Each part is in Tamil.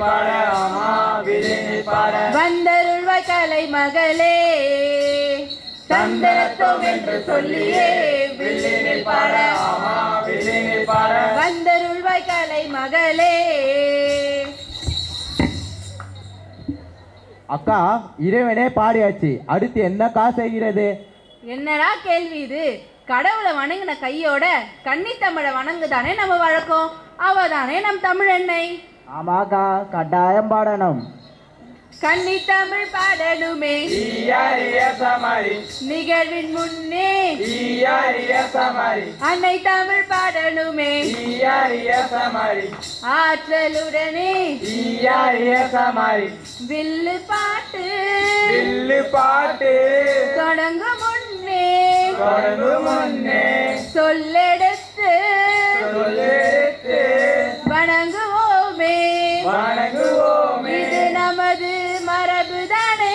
பாட ஆமா விழினில் பாட வந்தருள்வாய் கலை மகளே தந்திரத்தோம் என்று சொல்லியே வில்லினில் பாட ஆமா விழினில் பாட வந்தருள்வாய் கலை மகளே அக்கா இறைவனே பாடியாச்சு அடுத்து என்னக்கா செய்கிறது என்னடா கேள்வி இது கடவுளை வணங்கின கையோட கன்னித்தமிழை வணங்குதானே நம்ம வழக்கம் அவதானே நம் தமிழெண்ணை ஆமாக்கா கட்டாயம் பாடணும் கன்னித்தமிழ் பாடணுமே ஈயாரிய சமாரி நிகழ்வின் முன்னே ஈயாரிய சமாரி அன்னை தமிழ் பாடணுமே ஈயாரிய சமாரி ஆற்றலுடனே ஈயாரிய சமாரி வில்லு பாட்டு வில்லு பாட்டு தொடங்கும் முன்னே தொடங்கும் முன்னே சொல்லெடுத்து சொல்லெடுத்து வணங்குவோமே வணங்குவோமே இது நமது மரபுதானே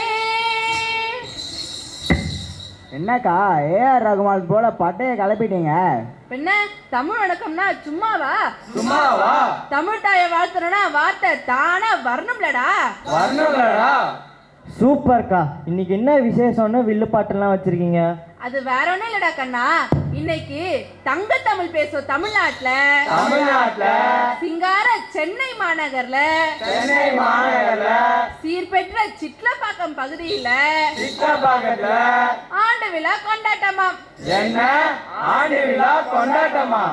என்னக்கா ஏஆர் ரகுமான் போல பட்டையை கிளப்பிட்டீங்க பின்ன தமிழ் வணக்கம்னா சும்மாவா சும்மாவா தமிழ் தாயை வாழ்த்தணும்னா வார்த்தை தானா வரணும்லடா வரணும்லடா சூப்பர்க்கா இன்னைக்கு என்ன விசேஷம்னு வில்லு பாட்டெல்லாம் வச்சிருக்கீங்க அது வேற ஒண்ணும் இல்லடா கண்ணா இன்னைக்கு தங்க தமிழ் பேசும் தமிழ்நாட்டுல தமிழ்நாட்டுல சிங்கார சென்னை மாநகர்ல சென்னை மாநகர்ல சீர்பெற்ற சிட்லப்பாக்கம் பகுதியில சித்தப்பாக்கத்துல ஆண்டு விழா கொண்டாட்டமாம் என்ன ஆண்டு விழா கொண்டாட்டமா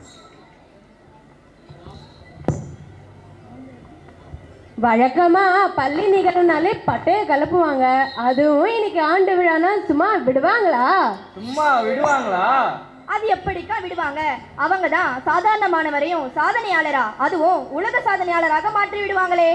வழக்கமா பள்ளி நிகழ்வுனாலே பட்டைய கலப்புவாங்க அதுவும் இன்னைக்கு ஆண்டு விழானா சும்மா விடுவாங்களா சும்மா விடுவாங்களா அது எப்படிக்கா விடுவாங்க அவங்க தான் சாதாரணமானவரையும் சாதனையாளரா அதுவும் உலக சாதனையாளராக மாற்றி விடுவாங்களே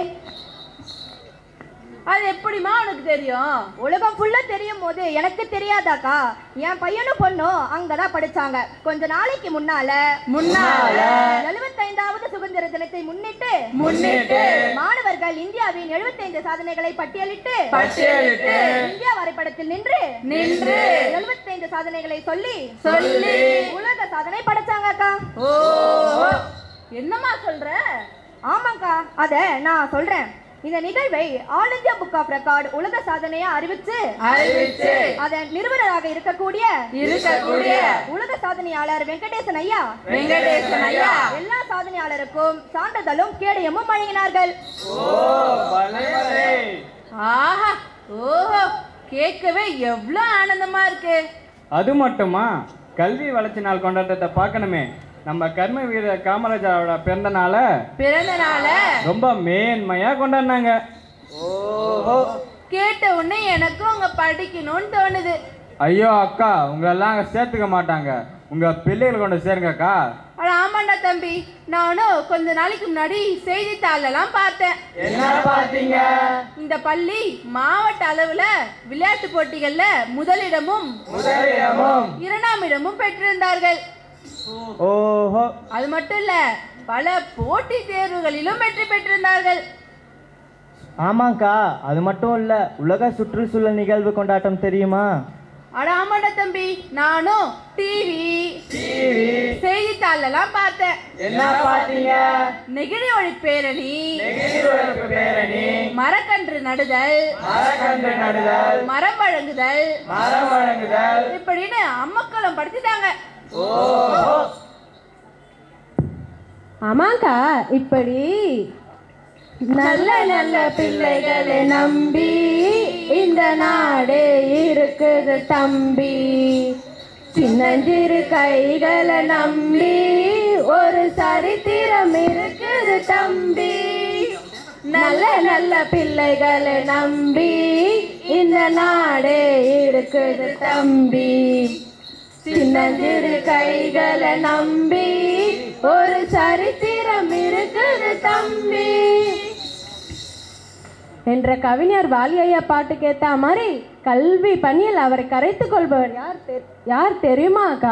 அது எப்படிமா உனக்கு தெரியும் உலகம் ஃபுல்லா தெரியும் போது எனக்கு தெரியாதாக்கா என் பையனும் பொண்ணும் அங்கதான் படிச்சாங்க கொஞ்ச நாளைக்கு முன்னால முன்னால எழுபத்தைந்தாவது சுதந்திர தினத்தை முன்னிட்டு முன்னிட்டு மாணவர்கள் இந்தியாவின் 75 சாதனைகளை பட்டியலிட்டு பட்டியலிட்டு இந்தியா வரைபடத்தில் நின்று நின்று 75 சாதனைகளை சொல்லி சொல்லி உலக சாதனை படைச்சாங்க அக்கா ஓ என்னம்மா சொல்ற ஆமாக்கா அத நான் சொல்றேன் இந்த நிகழ்வை all India book of record உலக சாதனையா அறிவிச்சு அறிவிச்சு அதன் நிறுவனராக இருக்கக்கூடிய இருக்கக்கூடிய உலக சாதனையாளர் வெங்கடேசன் ஐயா வெங்கடேசன் ஐயா எல்லா சாதனையாளருக்கும் சான்றிதழும் கேடயமும் வழங்கினார்கள் ஓ பலே பலே ஆஹா ஓஹோ கேட்கவே எவ்வளோ ஆனந்தமா இருக்கு அது மட்டுமா கல்வி வளர்ச்சி நாள் கொண்டாட்டத்தை பார்க்கணுமே நம்ம கர்ம வீரர் காமராஜரோட பிறந்த நாளை பிறந்த நாள ரொம்ப மேன்மையா கொண்டாடினாங்க ஓஹோ கேட்ட உடனே எனக்கும் அங்க படிக்கணும்னு தோணுது ஐயோ அக்கா உங்களெல்லாம் அங்கே சேர்த்துக்க மாட்டாங்க உங்க பிள்ளைகளை கொண்டு சேருங்கக்கா அட ஆமாண்டா தம்பி நானும் கொஞ்ச நாளைக்கு முன்னாடி செய்தித்தாளெல்லாம் பார்த்தேன் என்ன பார்த்தீங்க இந்த பள்ளி மாவட்ட அளவுல விளையாட்டு போட்டிகள்ல முதலிடமும் முதலிடமும் இரண்டாம் இடமும் பெற்றிருந்தார்கள் ஓஹோ அது மட்டும் இல்ல பல போட்டி தேர்வுகளிலும் வெற்றி பெற்றிருந்தார்கள் ஆமாங்க்கா அது மட்டும் இல்ல உலக சுற்றுச்சூழல் நிகழ்வு கொண்டாட்டம் தெரியுமா அட ஆமாண்டா தம்பி நானும் டிவி டிவி செய்தித்தாளெல்லாம் பார்த்தேன் என்ன பார்த்தீங்க நெகிழி ஒளி பேரணி நெகிழ்வுக்கு பேரணி மரக்கன்று நடுதல் மரக்கன்று நடுதல் மரம் வழங்குதல் மரம் வழங்குதல் இப்படின்னு அம்மக்களம் படுத்திட்டாங்க ஓஹோ ஆமாக்கா இப்படி நல்ல நல்ல பிள்ளைகளை நம்பி இந்த நாடே இருக்குது தம்பி சின்னஞ்சிறு கைகளை நம்பி ஒரு சரித்திரம் இருக்குது தம்பி நல்ல நல்ல பிள்ளைகளை நம்பி இந்த நாடே இருக்குது தம்பி சின்னஞ்சிறு கைகளை நம்பி ஒரு சரித்திரம் இருக்குது தம்பி என்ற கவிஞர் வாலியையா பாட்டுக்கு ஏத்த மாதிரி கல்வி பணியில் அவரை கரைத்துக் கொள்பவர் யார் தெ- யார் தெரியுமாக்கா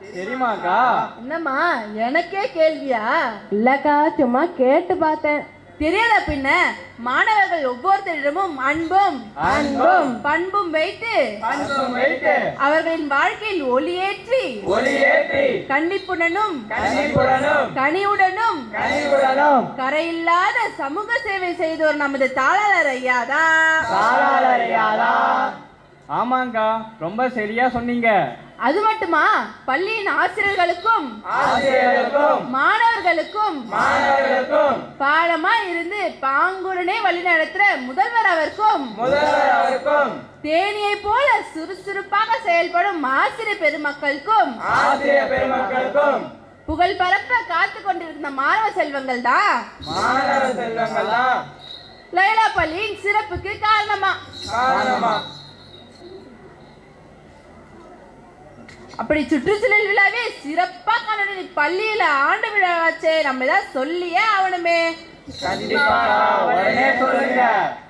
தெரியுமாக்கா என்னம்மா எனக்கே கேள்வியா இல்லக்கா சும்மா கேட்டு பார்த்தேன் தெரியாத பின்ன மாணவர்கள் ஒவ்வொருத்தரிடமும் அன்பும் அன்பும் பண்பும் வைத்து அன்பும் வைத்து அவர்களின் வாழ்க்கையில் ஒளியேற்றி ஒளியேற்றி கண்டிப்புடனும் கனிவுடனும் கனிவுடனும் கனிவுடனும் கரையில்லாத சமூக சேவை செய்தோர் நமது தாளாளர் ஐயாதான் தாராளறியாதா ஆமாங்கா ரொம்ப சரியா சொன்னீங்க அது மட்டுமா பள்ளியின் ஆசிரியர்களுக்கும் ஆசிரியர்களுக்கும் மாணவர்களுக்கும் மாணவர்களுக்கும் பாடமா இருந்து பாங்குடனே வழிநடத்துற முதல்வர் அவருக்கும் முதல்வர் அவருக்கும் தேனியை போல சுறுசுறுப்பாக செயல்படும் ஆசிரியர் பெருமக்களுக்கும் ஆசிரியர் பெருமக்களுக்கும் புகழ் பரப்ப காத்து கொண்டிருந்த மாணவ செல்வங்கள் தான் மாணவ செல்வங்கள் தான் லைலா பள்ளியின் சிறப்புக்கு காரணமா காரணமா அப்படி சுற்றுச்சூழல் விழாவே சிறப்பா கொண்டாடி பள்ளியில ஆண்டு விழாவாச்சே நம்ம தான் சொல்லியே ஆகணுமே கண்டிப்பா உடனே சொல்லுங்க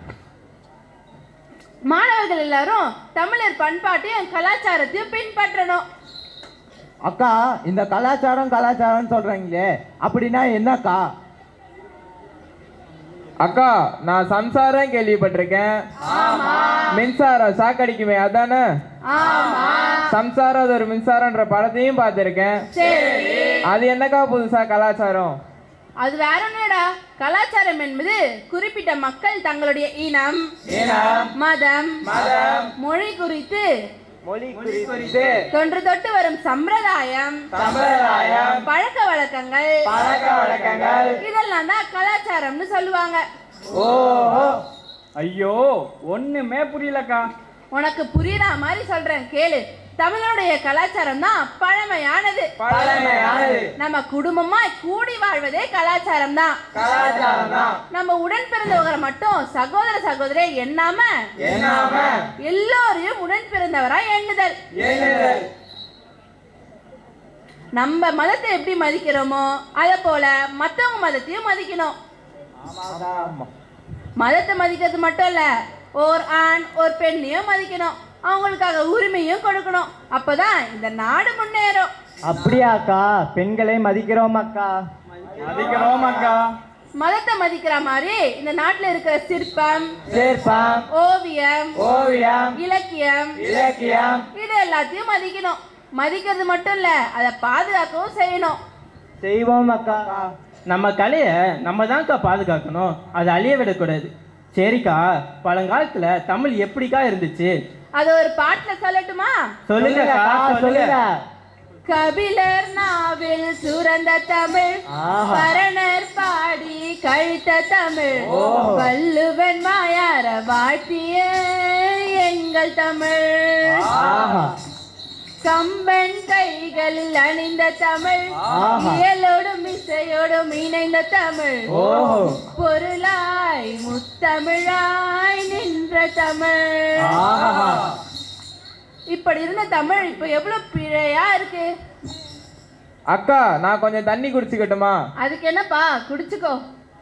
மாணவர்கள் எல்லாரும் தமிழர் பண்பாட்டையும் கலாச்சாரத்தையும் பின்பற்றணும் அக்கா இந்த கலாச்சாரம் கலாச்சாரம் சொல்றீங்களே அப்படின்னா என்னக்கா அக்கா நான் சம்சாரம் கேள்விப்பட்டிருக்கேன் மின்சாரம் சாக்கடிக்குமே அதானே ஆமா சம்சாரம் அது ஒரு மின்சாரம்ன்ற படத்தையும் பார்த்துருக்கேன் சரி அது என்னக்கா புதுசா கலாச்சாரம் அது வேற என்னடா கலாச்சாரம் என்பது குறிப்பிட்ட மக்கள் தங்களுடைய இனம் இனம் மதம் மதம் மொழி குறித்து மொழி குறித்து தொன்று தொட்டு வரும் சம்பிரதாயம் சம்பிரதாயம் பழக்க வழக்கங்கள் பழக்க வழக்கங்கள் இதெல்லாம் தான் கலாச்சாரம்னு சொல்லுவாங்க ஓஹோ ஐயோ ஒண்ணுமே புரியலக்கா உனக்கு புரியுற மாதிரி சொல்றேன் கேளு தமிழனுடைய கலாச்சாரம் தான் பழமையானது பழமையானது நம்ம குடும்பமா கூடி வாழ்வதே கலாச்சாரம் தான் கலாச்சாரம் தான் நம்ம உடன் பிறந்தவங்களை மட்டும் சகோதர சகோதரி எண்ணாம என்னாம எல்லோரையும் உடன் பிறந்தவரா எண்ணுதல் எண்ணுதல் நம்ம மதத்தை எப்படி மதிக்கிறோமோ அதை போல மத்தவங்க மதத்தையும் மதிக்கணும் மதத்தை மதிக்கிறது மட்டும் இல்ல ஓர் ஆண் ஒரு பெண்ணையும் மதிக்கணும் அவங்களுக்காக உரிமையும் கொடுக்கணும் அப்பதான் இந்த நாடு முன்னேறும் அப்படியாக்கா பெண்களை மதிக்கிறோம் அக்கா மதிக்கிறோம் அக்கா மதத்தை மதிக்கிற மாதிரி இந்த நாட்டுல இருக்கிற சிற்பம் சிற்பம் ஓவியம் ஓவியம் இலக்கியம் இலக்கியம் இது எல்லாத்தையும் மதிக்கணும் மதிக்கிறது மட்டும் இல்ல அதை பாதுகாக்கவும் செய்யணும் செய்வோம் அக்கா நம்ம கலையை நம்ம தான்க்கா பாதுகாக்கணும் அதை அழிய விடக்கூடாது சரிக்கா பழங்காலத்துல தமிழ் எப்படிக்கா இருந்துச்சு அது ஒரு பாட்டுல சொல்லட்டுமா சொல்லுங்கக்கா சொல்லுங்க கபிலர் நாவில் சுரந்த தமிழ் ஆஹா. பரணர் பாடி கழித்த தமிழ் வள்ளுவன் மாயார வாழ்த்திய எங்கள் தமிழ் ஆஹா கம்பன் கைகளில் அணிந்த தமிழ் ஆஹா. இயலோடும் இசையோடும் இணைந்த தமிழ் ஓஹோ பொருளாய் முத்தமிழாய் நின்ற தமிழ் ஆஹா இப்படி இருந்த தமிழ் இப்ப எவ்வளவு பிழையா இருக்கு அக்கா நான் கொஞ்சம் தண்ணி குடிச்சுக்கட்டுமா அதுக்கு என்னப்பா குடிச்சுக்கோ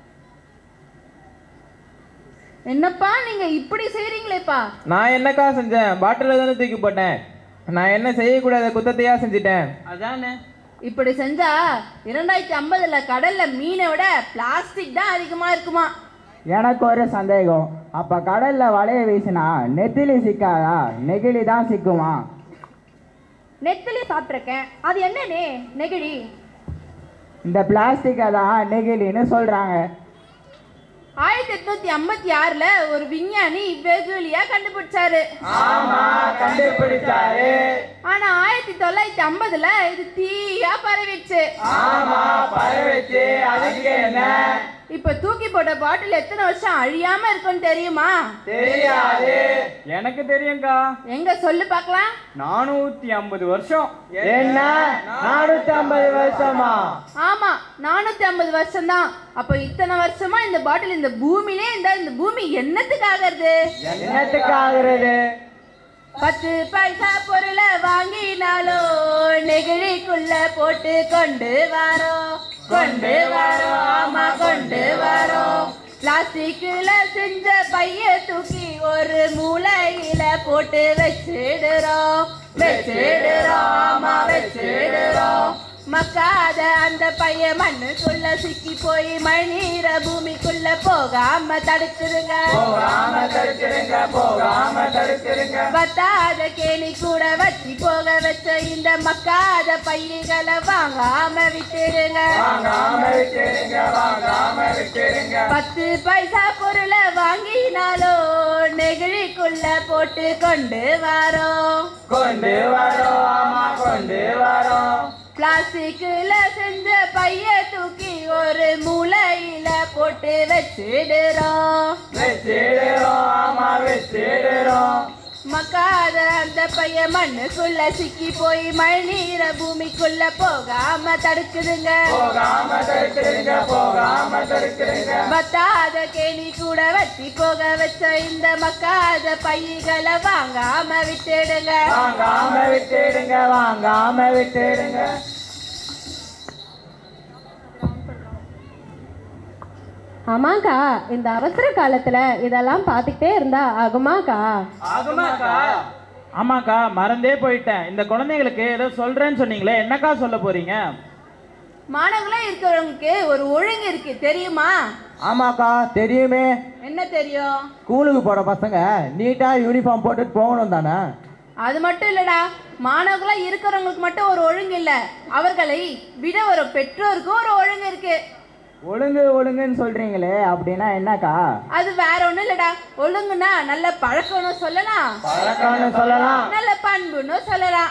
என்னப்பா நீங்க இப்படி செய்றீங்களேப்பா நான் என்னக்கா செஞ்சேன் பாட்டில தானே தூக்கி போட்டேன் நான் என்ன செய்யக்கூடாத குத்தத்தையா செஞ்சிட்டேன் அதானே இப்படி செஞ்சா இரண்டாயிரத்தி ஐம்பதுல கடல்ல மீனை விட பிளாஸ்டிக் தான் அதிகமா இருக்குமா எனக்கு ஒரு சந்தேகம் அப்ப கடல்ல வலைய வீசினா நெத்திலி சிக்காதா நெகிழி தான் சிக்குமா நெத்திலி சாப்பிட்ருக்கேன் அது என்னனே நெகிழி இந்த பிளாஸ்டிக்கை தான் நெகிழின்னு சொல்றாங்க ஆயிரத்தி எட்நூத்தி ஐம்பத்தி ஆறுல ஒரு விஞ்ஞானி வெகுலியா கண்டுபிடிச்சாரு ஆமா கண்டுபிடிச்சாரு ஆனா ஆயிரத்தி தொள்ளாயிரத்தி ஐம்பதுல இது தீயா பரவிடுச்சு ஆமா பரவச்சு அதுக்கு என்ன இப்ப தூக்கி போட்ட பாட்டில் எத்தனை வருஷம் அழியாம இருக்கும்னு தெரியுமா தெரியாது எனக்கு தெரியும்க்கா எங்க சொல்லு பார்க்கலாம் நானூத்தி ஐம்பது வருஷம் என்ன நானூத்தி ஐம்பது வருஷமா ஆமா நானூத்தி ஐம்பது வருஷம் தான் அப்ப இத்தனை வருஷமா இந்த பாட்டில் இந்த பூமியிலே இந்த இந்த பூமி என்னத்துக்கு ஆகிறது என்னத்துக்கு ஆகுறது பத்து பைசா பொருளை வாங்கினாலோ நெகிழிக்குள்ள போட்டு கொண்டு வாரோம் கொண்டு வாரோம் ஆமா கொண்டு வாரோம் பிளாஸ்டிக்ல செஞ்ச பைய தூக்கி ஒரு மூலையில போட்டு வச்சிடுறோம் வச்சிடுறோம் ஆமா வச்சிடுறோம் மக்காத அந்த பையன் மண்ணுக்குள்ள சிக்கி போய் மழை நீர பூமிக்குள்ள போகாம தடுக்குதுங்க போகாம தடுக்கிறங்க போகாம தடுக்கிறங்க வத்தாத கேணி கூட வத்தி போக வச்ச இந்த மக்காத பையகளை வாங்காம விட்டுடுங்க வாங்காம விட்டுடுங்க வாங்காம விட்டுடுங்க பத்து பைசா பொருளை வாங்கினாலும் நெகிழிக்குள்ள போட்டு கொண்டு வரோம் கொண்டு வரோம் ஆமா கொண்டு வரோம் பிளாஸ்டிக்ல செஞ்ச பைய தூக்கி ஒரு மூலையில போட்டு வச்சிடுறோம் வச்சிடுறோம் ஆமா வச்சிடுறோம் மக்காத அந்த பைய மண்ணுக்குள்ள சிக்கி போய் மழை நீர பூமிக்குள்ள போகாம தடுக்குதுங்க போகாம தடுக்கிறங்க போகாம தடுக்கிறங்க வத்தாத கேணி கூட வத்தி போக வச்ச இந்த மக்காத பைகளை வாங்காம விட்டுடுங்க வாங்காம விட்டுடுங்க வாங்காம விட்டுடுங்க ஆமாக்கா இந்த அவசர காலத்துல இதெல்லாம் பார்த்துக்கிட்டே இருந்தா ஆகுமாக்கா ஆகுமாக்கா ஆமாக்கா மறந்தே போயிட்டேன் இந்த குழந்தைங்களுக்கு ஏதோ சொல்றேன்னு சொன்னீங்களே என்னக்கா சொல்ல போறீங்க மாணவர்களா இருக்கிறவங்களுக்கு ஒரு ஒழுங்கு இருக்கு தெரியுமா ஆமாக்கா தெரியுமே என்ன தெரியும் ஸ்கூலுக்கு போகிற பசங்க நீட்டாக யூனிஃபார்ம் போட்டுட்டு போகணும் தானே அது மட்டும் இல்லடா மாணவர்களா இருக்கிறவங்களுக்கு மட்டும் ஒரு ஒழுங்கு இல்ல அவர்களை விட ஒரு பெற்றோருக்கும் ஒரு ஒழுங்கு இருக்கு ஒழுங்கு ஒழுங்குன்னு சொல்கிறீங்களே அப்படின்னா என்னக்கா அது வேற ஒண்ணும் இல்லடா ஒழுங்குனா நல்ல பழக்கம்னு சொல்லலாம் பழக்கம்னு சொல்லலாம் நல்ல பண்புன்னு சொல்லலாம்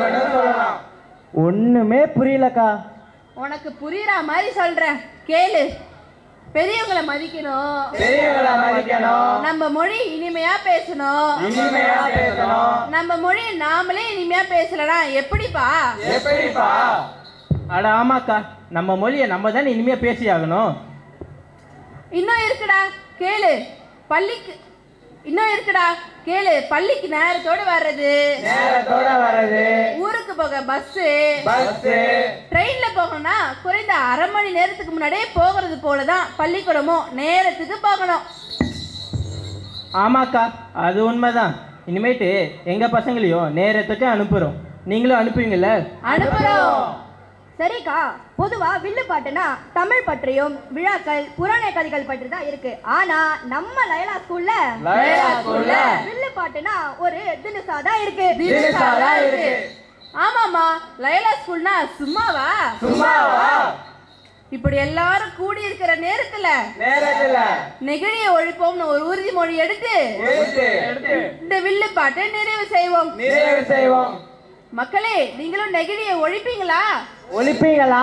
ஒண்ணுமே புரியலக்கா உனக்கு புரியுற மாதிரி சொல்றேன் கேளு பெரியவங்களை மதிக்கணும் பெரியவங்களை மதிக்கணும் நம்ம மொழி இனிமையா பேசணும் இனிமையா பேசணும் நம்ம மொழியை நாமளே இனிமையா பேசலனா எப்படிப்பா எப்படிப்பா அட ஆமாக்கா நம்ம மொழியை நம்ம தானே இனிமையா பேசி ஆகணும் இன்னும் இருக்குடா கேளு பள்ளிக்கு இன்னும் இருக்குடா கேளு பள்ளிக்கு நேரத்தோட வர்றது நேரத்தோட வர்றது ஊருக்கு போக பஸ்ஸு பஸ் ட்ரெயின்ல போகணும்னா குறைந்த அரை மணி நேரத்துக்கு முன்னாடியே போகிறது போல தான் பள்ளிக்கூடமும் நேரத்துக்கு போகணும் ஆமாக்கா அது உண்மைதான் இனிமேட்டு எங்க பசங்களையும் நேரத்துக்கு அனுப்புறோம் நீங்களும் அனுப்புவீங்கல்ல அனுப்புறோம் சரிக்கா பொதுவா வில்லு பாட்டுனா தமிழ் பற்றியும் விழாக்கள் புராண கதைகள் பற்றி தான் இருக்கு ஆனா நம்ம லயலா ஸ்கூல்ல லயலா ஸ்கூல்ல வில்லு பாட்டுனா ஒரு தினுசா தான் இருக்கு தினுசாதான் இருக்கு. ஆமாமா லயலா ஸ்கூல்னா சும்மாவா சும்மாவா இப்படி எல்லாரும் கூடி இருக்கிற நேரத்துல நேரத்துல நெகிழிய ஒழிப்போம்னு ஒரு உறுதிமொழி எடுத்து எடுத்து இந்த வில்லு பாட்டை நிறைவு செய்வோம் நிறைவு செய்வோம் மக்களே நீங்களும் நெகிழியை ஒழிப்பீங்களா ஒழிப்பீங்களா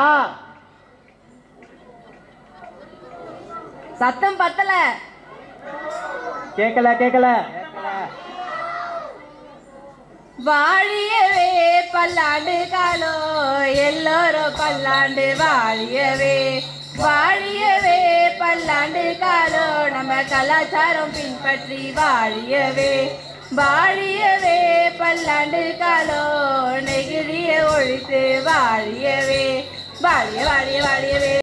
சத்தம் பத்தல கேட்கல கேட்கல வாழியவே பல்லாண்டு காலம் எல்லோரும் பல்லாண்டு வாழியவே வாழியவே பல்லாண்டு காலம் நம்ம கலாச்சாரம் பின்பற்றி வாழியவே வாழியவே பல்லாண்டு காலம் நெகிழிய ஒழித்து வாழியவே வாழிய வாழிய வாழியவே